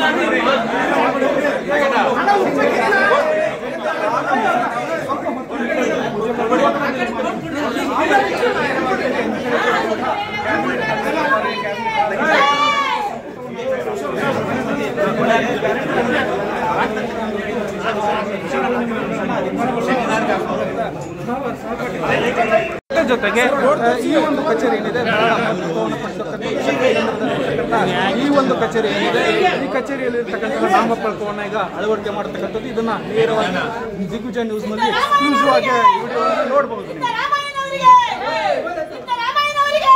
ಇದರ ಜೊತೆಗೆ ಆ, ಈ ಒಂದು ಕಚೇರಿ ಏನಿದೆ ಭವನ ಪಡಿಸತಕ್ಕಂಥ ಈ ಒಂದು ಕಚೇರಿ ಏನಿದೆ ಈ ಕಚೇರಿಯಲ್ಲಿ ಇರ್ತಕ್ಕಂಥ ನಾಮಫಲಕವನ್ನ ಈಗ ಅಳವಡಿಕೆ ಮಾಡತಕ್ಕಂಥದ್ದು ಇದನ್ನ ನೇರವಾಗಿ ದಿಗ್ವಿಜಯ ನ್ಯೂಸ್ ನಲ್ಲಿ ಎಕ್ಸ್ಕ್ಲೂಸಿವ್ ಆಗಿ ವಿಡಿಯೋವನ್ನು ನೋಡಬಹುದು ನೀವು. ಸಿದ್ದರಾಮಯ್ಯನವರಿಗೆ ಸಿದ್ದರಾಮಯ್ಯನವರಿಗೆ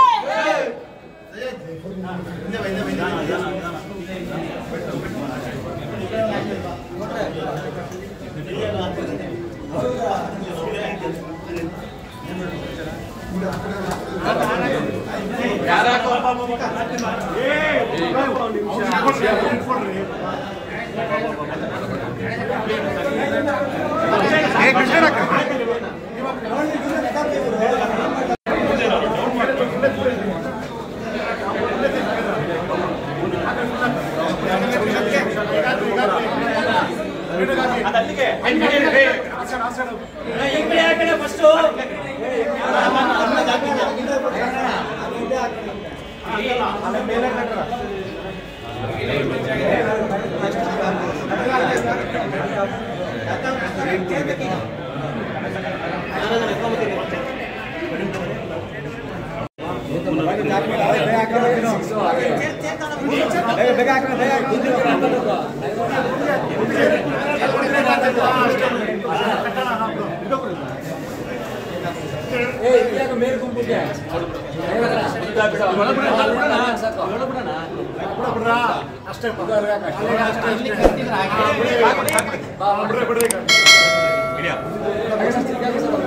ಅಷ್ಟೇ